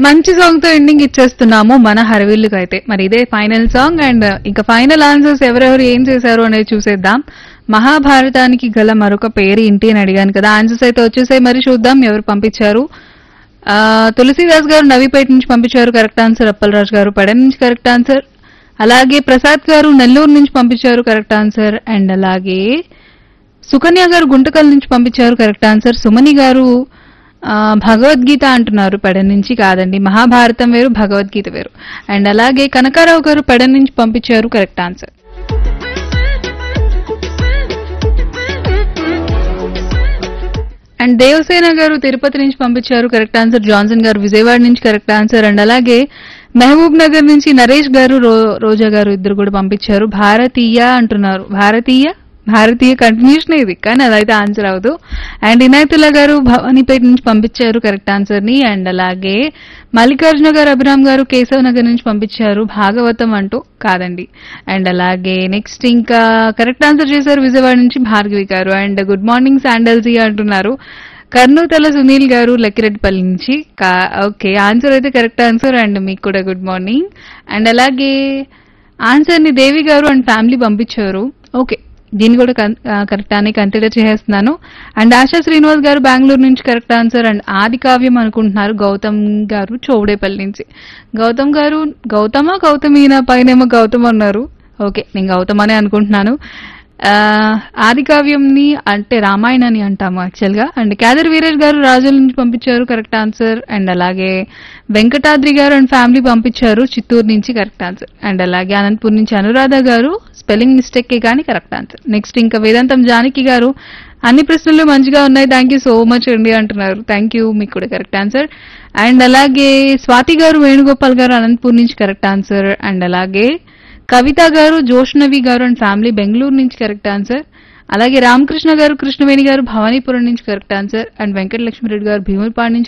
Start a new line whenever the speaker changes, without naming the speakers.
మంచి సాంగ్ తో ఎండింగ్ ఇచ్చేస్తున్నాము మన హరవిల్లుకి అయితే మరి ఇదే ఫైనల్ సాంగ్ అండ్ ఇంకా ఫైనల్ ఆన్సర్స్ ఎవరెవరు ఏం చేశారు అనేది చూసేద్దాం మహాభారతానికి గల మరొక పేరు ఏంటి అని అడిగాను కదా ఆన్సర్స్ అయితే వచ్చేసాయి మరి చూద్దాం ఎవరు పంపించారు ఆ, తులసీదాస్ గారు నవీపేట నుంచి పంపించారు కరెక్ట్ ఆన్సర్ అప్పలరాజు గారు పడెం నుంచి కరెక్ట్ ఆన్సర్ అలాగే ప్రసాద్ గారు నెల్లూరు నుంచి పంపించారు కరెక్ట్ ఆన్సర్ అండ్ అలాగే సుకన్య గారు గుంటకల్ నుంచి పంపించారు కరెక్ట్ ఆన్సర్ సుమని గారు ఆ, భగవద్గీత అంటున్నారు పెడ నుంచి కాదండి మహాభారతం వేరు భగవద్గీత వేరు అండ్ అలాగే కనకారావు గారు పెడ నుంచి పంపించారు కరెక్ట్ ఆన్సర్ అండ్ దేవసేన గారు తిరుపతి నుంచి పంపించారు కరెక్ట్ ఆన్సర్ జాన్సన్ గారు విజయవాడ నుంచి కరెక్ట్ ఆన్సర్ అండ్ అలాగే మహబూబ్ నగర్ నుంచి నరేష్ గారు రో- రోజా గారు ఇద్దరు కూడా పంపించారు భారతీయ అంటున్నారు భారతీయ భారతీయ కంటిన్యూషన్ ఇది కానీ అదైతే ఆన్సర్ అవ్వదు అండ్ ఇనాయతుల్లా గారు భవానీపేట నుంచి పంపించారు కరెక్ట్ ఆన్సర్ ని అండ్ అలాగే మల్లికార్జున గారు అభిరామ్ గారు కేశవ్ నగర్ నుంచి పంపించారు భాగవతం అంటూ కాదండి అండ్ అలాగే నెక్స్ట్ ఇంకా కరెక్ట్ ఆన్సర్ చేశారు విజయవాడ నుంచి భార్గవి గారు అండ్ గుడ్ మార్నింగ్ శాండల్జీ అంటున్నారు కర్నూతల సునీల్ గారు లక్కిరెడ్డిపల్లి నుంచి కా- ఓకే ఆన్సర్ అయితే కరెక్ట్ ఆన్సర్ అండ్ మీకు కూడా గుడ్ మార్నింగ్ అండ్ అలాగే ఆన్సర్ ని దేవి గారు అండ్ ఫ్యామిలీ పంపించారు ఓకే దీన్ని కూడా కన్- ఆ, కరెక్ట్ అని కన్సిడర్ చేస్తున్నాను అండ్ ఆశా శ్రీనివాస్ గారు బెంగళూరు నుంచి కరెక్ట్ ఆన్సర్ అండ్ ఆది కావ్యం అనుకుంటున్నారు గౌతమ్ గారు చౌడేపల్లి నుంచి గౌతమ్ గారు గౌతమ గౌతమీనా పైనేమో గౌతమ్ అన్నారు ఓకే నేను గౌతమ్ అనే అనుకుంటున్నాను ఆ, ఆది కావ్యంని అంటే రామాయణాన్ని అంటాము యాక్చువల్ గా అండ్ కేదర్ వీరేష్ గారు రాజుల నుంచి పంపించారు కరెక్ట్ ఆన్సర్ అండ్ అలాగే వెంకటాద్రి గారు అండ్ ఫ్యామిలీ పంపించారు చిత్తూరు నుంచి కరెక్ట్ ఆన్సర్ అండ్ అలాగే అనంతపూర్ నుంచి అనురాధ గారు స్పెల్లింగ్ మిస్టేక్ కానీ కరెక్ట్ ఆన్సర్ నెక్స్ట్ ఇంకా వేదాంతం జానకి గారు అన్ని ప్రశ్నలు మంచిగా ఉన్నాయి థ్యాంక్ యూ సో మచ్ అండి అంటున్నారు థ్యాంక్ యూ మీకు కూడా కరెక్ట్ ఆన్సర్ అండ్ అలాగే స్వాతి గారు వేణుగోపాల్ గారు అనంతపూర్ నుంచి కరెక్ట్ ఆన్సర్ అండ్ అలాగే కవిత గారు జోష్నవి గారు అండ్ ఫ్యామిలీ బెంగళూరు నుంచి కరెక్ట్ ఆన్సర్ అలాగే రామకృష్ణ గారు కృష్ణవేణి గారు భవానీపురం నుంచి కరెక్ట్ ఆన్సర్ అండ్ వెంకటలక్ష్మిరెడ్డి గారు భీములపాడు నుంచి